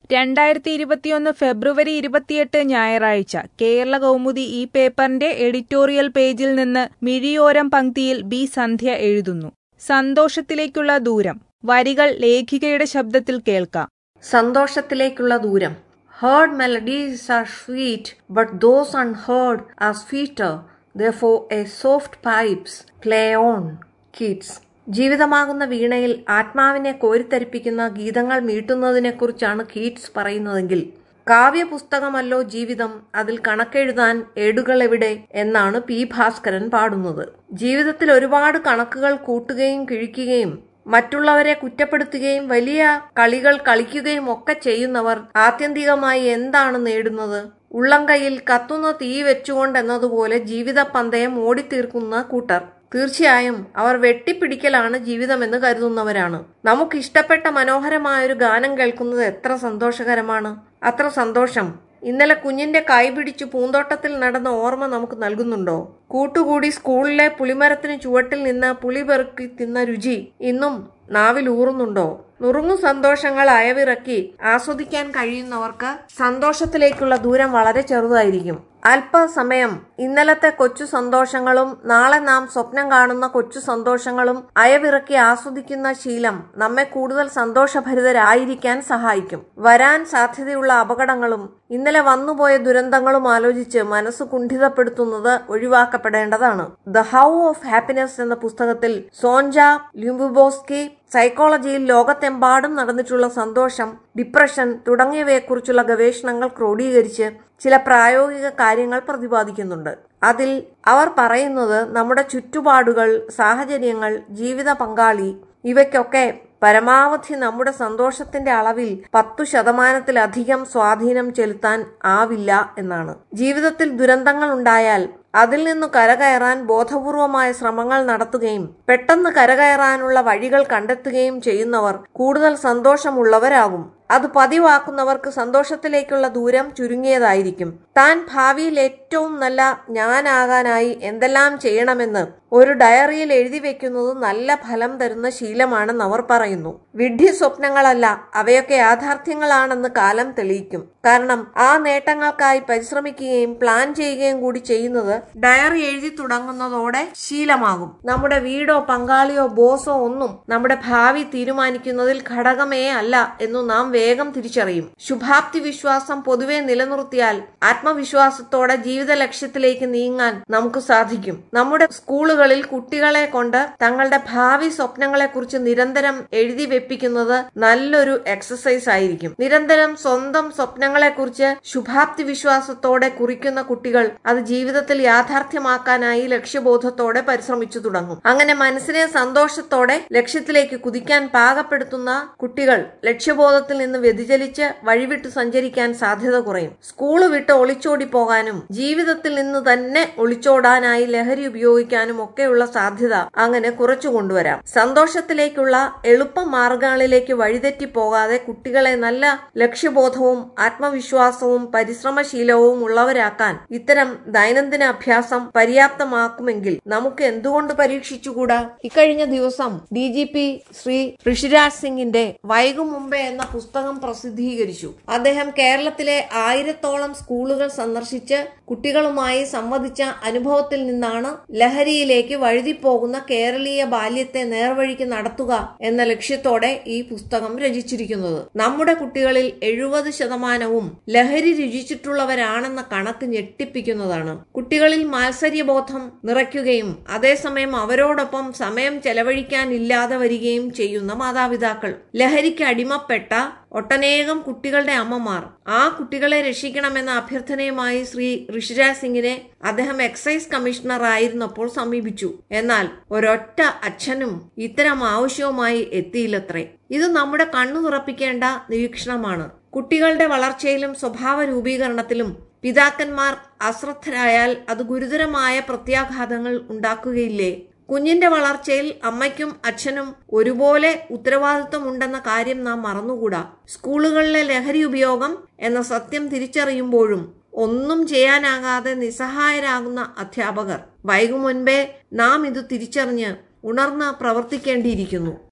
രണ്ടായിരത്തി ഇരുപത്തിയൊന്ന് ഫെബ്രുവരി ഇരുപത്തിയെട്ട് ഞായറാഴ്ച കേരള കൗമുദി ഈ പേപ്പറിന്റെ എഡിറ്റോറിയൽ പേജിൽ നിന്ന് മിഴിയോരം പങ്ക്തിയിൽ ബി സന്ധ്യ എഴുതുന്നു സന്തോഷത്തിലേക്കുള്ള ദൂരം വരികൾ ലേഖികയുടെ ശബ്ദത്തിൽ കേൾക്കാം സന്തോഷത്തിലേക്കുള്ള ദൂരം heard melodies are sweet but those unheard are sweeter though a soft pipes play on kids ജീവിതമാകുന്ന വീണയിൽ ആത്മാവിനെ കോരിത്തരിപ്പിക്കുന്ന ഗീതങ്ങൾ മീട്ടുന്നതിനെക്കുറിച്ചാണ് കീറ്റ്സ് പറയുന്നതെങ്കിൽ കാവ്യപുസ്തകമല്ലോ ജീവിതം അതിൽ കണക്കെഴുതാൻ ഏടുകൾ എവിടെ എന്നാണ് പി ഭാസ്കരൻ പാടുന്നത് ജീവിതത്തിൽ ഒരുപാട് കണക്കുകൾ കൂട്ടുകയും കിഴിക്കുകയും മറ്റുള്ളവരെ കുറ്റപ്പെടുത്തുകയും വലിയ കളികൾ കളിക്കുകയും ഒക്കെ ചെയ്യുന്നവർ ആത്യന്തികമായി എന്താണ് നേടുന്നത് ഉള്ളം കൈയിൽ കത്തുന്ന തീ വെച്ചുകൊണ്ടെന്നതുപോലെ ജീവിത പന്തയം ഓടിത്തീർക്കുന്ന കൂട്ടർ തീർച്ചയായും അവർ വെട്ടിപ്പിടിക്കലാണ് ജീവിതമെന്ന് കരുതുന്നവരാണ് നമുക്ക് ഇഷ്ടപ്പെട്ട മനോഹരമായൊരു ഗാനം കേൾക്കുന്നത് എത്ര സന്തോഷകരമാണ് അത്ര സന്തോഷം ഇന്നലെ കുഞ്ഞിന്റെ കൈ പിടിച്ച് പൂന്തോട്ടത്തിൽ നടന്ന ഓർമ്മ നമുക്ക് നൽകുന്നുണ്ടോ കൂട്ടുകൂടി സ്കൂളിലെ പുളിമരത്തിന് ചുവട്ടിൽ നിന്ന് പുളി പെറുക്കി തിന്ന രുചി ഇന്നും നാവിൽ ഊറുന്നുണ്ടോ നുറുങ്ങു സന്തോഷങ്ങൾ അയവിറക്കി ആസ്വദിക്കാൻ കഴിയുന്നവർക്ക് സന്തോഷത്തിലേക്കുള്ള ദൂരം വളരെ ചെറുതായിരിക്കും അല്പസമയം ഇന്നലത്തെ കൊച്ചു സന്തോഷങ്ങളും നാളെ നാം സ്വപ്നം കാണുന്ന കൊച്ചു സന്തോഷങ്ങളും അയവിറക്കി ആസ്വദിക്കുന്ന ശീലം നമ്മെ കൂടുതൽ സന്തോഷഭരിതരായിരിക്കാൻ സഹായിക്കും വരാൻ സാധ്യതയുള്ള അപകടങ്ങളും ഇന്നലെ വന്നുപോയ ദുരന്തങ്ങളും ആലോചിച്ച് മനസ്സ് കുണ്ഠിതപ്പെടുത്തുന്നത് ഒഴിവാക്കപ്പെടേണ്ടതാണ് ദ ഹൗ ഓഫ് ഹാപ്പിനെസ് എന്ന പുസ്തകത്തിൽ സോഞ്ച ല്യൂംബുബോസ്കി സൈക്കോളജിയിൽ ലോകത്തെമ്പാടും നടന്നിട്ടുള്ള സന്തോഷം ഡിപ്രഷൻ തുടങ്ങിയവയെക്കുറിച്ചുള്ള ഗവേഷണങ്ങൾ ക്രോഡീകരിച്ച് ചില പ്രായോഗിക കാര്യങ്ങൾ പ്രതിപാദിക്കുന്നുണ്ട് അതിൽ അവർ പറയുന്നത് നമ്മുടെ ചുറ്റുപാടുകൾ സാഹചര്യങ്ങൾ ജീവിത പങ്കാളി ഇവയ്ക്കൊക്കെ പരമാവധി നമ്മുടെ സന്തോഷത്തിന്റെ അളവിൽ പത്തു ശതമാനത്തിലധികം സ്വാധീനം ചെലുത്താൻ ആവില്ല എന്നാണ് ജീവിതത്തിൽ ദുരന്തങ്ങൾ ഉണ്ടായാൽ അതിൽ നിന്ന് കരകയറാൻ ബോധപൂർവമായ ശ്രമങ്ങൾ നടത്തുകയും പെട്ടെന്ന് കരകയറാനുള്ള വഴികൾ കണ്ടെത്തുകയും ചെയ്യുന്നവർ കൂടുതൽ സന്തോഷമുള്ളവരാകും അത് പതിവാക്കുന്നവർക്ക് സന്തോഷത്തിലേക്കുള്ള ദൂരം ചുരുങ്ങിയതായിരിക്കും താൻ ഭാവിയിൽ ഏറ്റവും നല്ല ഞാനാകാനായി എന്തെല്ലാം ചെയ്യണമെന്ന് ഒരു ഡയറിയിൽ എഴുതി വെക്കുന്നത് നല്ല ഫലം തരുന്ന ശീലമാണെന്ന് അവർ പറയുന്നു വിഡ്ഢി സ്വപ്നങ്ങളല്ല അവയൊക്കെ യാഥാർത്ഥ്യങ്ങളാണെന്ന് കാലം തെളിയിക്കും കാരണം ആ നേട്ടങ്ങൾക്കായി പരിശ്രമിക്കുകയും പ്ലാൻ ചെയ്യുകയും കൂടി ചെയ്യുന്നത് ഡയറി എഴുതി തുടങ്ങുന്നതോടെ ശീലമാകും നമ്മുടെ വീടോ പങ്കാളിയോ ബോസോ ഒന്നും നമ്മുടെ ഭാവി തീരുമാനിക്കുന്നതിൽ ഘടകമേ അല്ല എന്നു നാം വേഗം തിരിച്ചറിയും ശുഭാപ്തി വിശ്വാസം പൊതുവെ നിലനിർത്തിയാൽ ആത്മവിശ്വാസത്തോടെ ജീവിത ലക്ഷ്യത്തിലേക്ക് നീങ്ങാൻ നമുക്ക് സാധിക്കും നമ്മുടെ സ്കൂളുകളിൽ കുട്ടികളെ കൊണ്ട് തങ്ങളുടെ ഭാവി സ്വപ്നങ്ങളെ കുറിച്ച് നിരന്തരം എഴുതി വെപ്പിക്കുന്നത് നല്ലൊരു എക്സസൈസ് ആയിരിക്കും നിരന്തരം സ്വന്തം സ്വപ്നങ്ങളെ കുറിച്ച് ശുഭാപ്തി വിശ്വാസത്തോടെ കുറിക്കുന്ന കുട്ടികൾ അത് ജീവിതത്തിൽ യാഥാർത്ഥ്യമാക്കാനായി ലക്ഷ്യബോധത്തോടെ പരിശ്രമിച്ചു തുടങ്ങും അങ്ങനെ മനസ്സിനെ സന്തോഷത്തോടെ ലക്ഷ്യത്തിലേക്ക് കുതിക്കാൻ പാകപ്പെടുത്തുന്ന കുട്ടികൾ ലക്ഷ്യബോധത്തിൽ നിന്ന് വ്യതിചലിച്ച് വഴിവിട്ട് സഞ്ചരിക്കാൻ സാധ്യത കുറയും സ്കൂള് വിട്ട് ഒളിച്ചോടി പോകാനും ജീവിതത്തിൽ നിന്ന് തന്നെ ഒളിച്ചോടാനായി ലഹരി ഉപയോഗിക്കാനും ഒക്കെയുള്ള സാധ്യത അങ്ങനെ കുറച്ചു കൊണ്ടുവരാം സന്തോഷത്തിലേക്കുള്ള എളുപ്പ മാർഗങ്ങളിലേക്ക് വഴിതെറ്റി പോകാതെ കുട്ടികളെ നല്ല ലക്ഷ്യബോധവും ആത്മവിശ്വാസവും പരിശ്രമശീലവും ഉള്ളവരാക്കാൻ ഇത്തരം ദൈനംദിന അഭ്യാസം പര്യാപ്തമാക്കുമെങ്കിൽ നമുക്ക് എന്തുകൊണ്ട് പരീക്ഷിച്ചുകൂടാ ഇക്കഴിഞ്ഞ ദിവസം D G P Shri Rishiraj സിംഗിന്റെ വൈകും മുമ്പേ എന്ന പുസ്തകം പ്രസിദ്ധീകരിച്ചു അദ്ദേഹം കേരളത്തിലെ ആയിരത്തോളം സ്കൂളുകൾ സന്ദർശിച്ച് കുട്ടികളുമായി സംവദിച്ച അനുഭവത്തിൽ നിന്നാണ് ലഹരിയിലേക്ക് വഴുതിപ്പോകുന്ന കേരളീയ ബാല്യത്തെ നേർവഴിക്ക് നടത്തുക എന്ന ലക്ഷ്യത്തോടെ ഈ പുസ്തകം രചിച്ചിരിക്കുന്നത് നമ്മുടെ കുട്ടികളിൽ എഴുപത് ശതമാനവും ലഹരി രുചിച്ചിട്ടുള്ളവരാണെന്ന കണക്ക് ഞെട്ടിപ്പിക്കുന്നതാണ് കുട്ടികളിൽ മാത്സര്യബോധം നിറയ്ക്കുകയും അതേസമയം അവരോടൊപ്പം സമയം ചെലവഴിക്കാനില്ലാതെ വരികയും ചെയ്യുന്ന മാതാപിതാക്കൾ ലഹരിക്ക് അടിമപ്പെട്ട ഒട്ടനേകം കുട്ടികളുടെ അമ്മമാർ ആ കുട്ടികളെ രക്ഷിക്കണമെന്ന അഭ്യർത്ഥനയുമായി ശ്രീ ഋഷിരാജ് സിംഗിനെ അദ്ദേഹം എക്സൈസ് കമ്മീഷണർ ആയിരുന്നപ്പോൾ സമീപിച്ചു എന്നാൽ ഒരൊറ്റ അച്ഛനും ഇത്തരം ആവശ്യവുമായി എത്തിയില്ലത്രേ ഇത് നമ്മുടെ കണ്ണു തുറപ്പിക്കേണ്ട നിരീക്ഷണമാണ് കുട്ടികളുടെ വളർച്ചയിലും സ്വഭാവ രൂപീകരണത്തിലും പിതാക്കന്മാർ അശ്രദ്ധരായാൽ അത് ഗുരുതരമായ പ്രത്യാഘാതങ്ങൾ ഉണ്ടാക്കുകയില്ലേ കുഞ്ഞിന്റെ വളർച്ചയിൽ അമ്മയ്ക്കും അച്ഛനും ഒരുപോലെ ഉത്തരവാദിത്വമുണ്ടെന്ന കാര്യം നാം മറന്നുകൂടാ സ്കൂളുകളിലെ ലഹരി ഉപയോഗം എന്ന സത്യം തിരിച്ചറിയുമ്പോഴും ഒന്നും ചെയ്യാനാകാതെ നിസ്സഹായരാകുന്ന അധ്യാപകർ വൈകും മുൻപേ നാം ഇത് തിരിച്ചറിഞ്ഞ് ഉണർന്ന് പ്രവർത്തിക്കേണ്ടിയിരിക്കുന്നു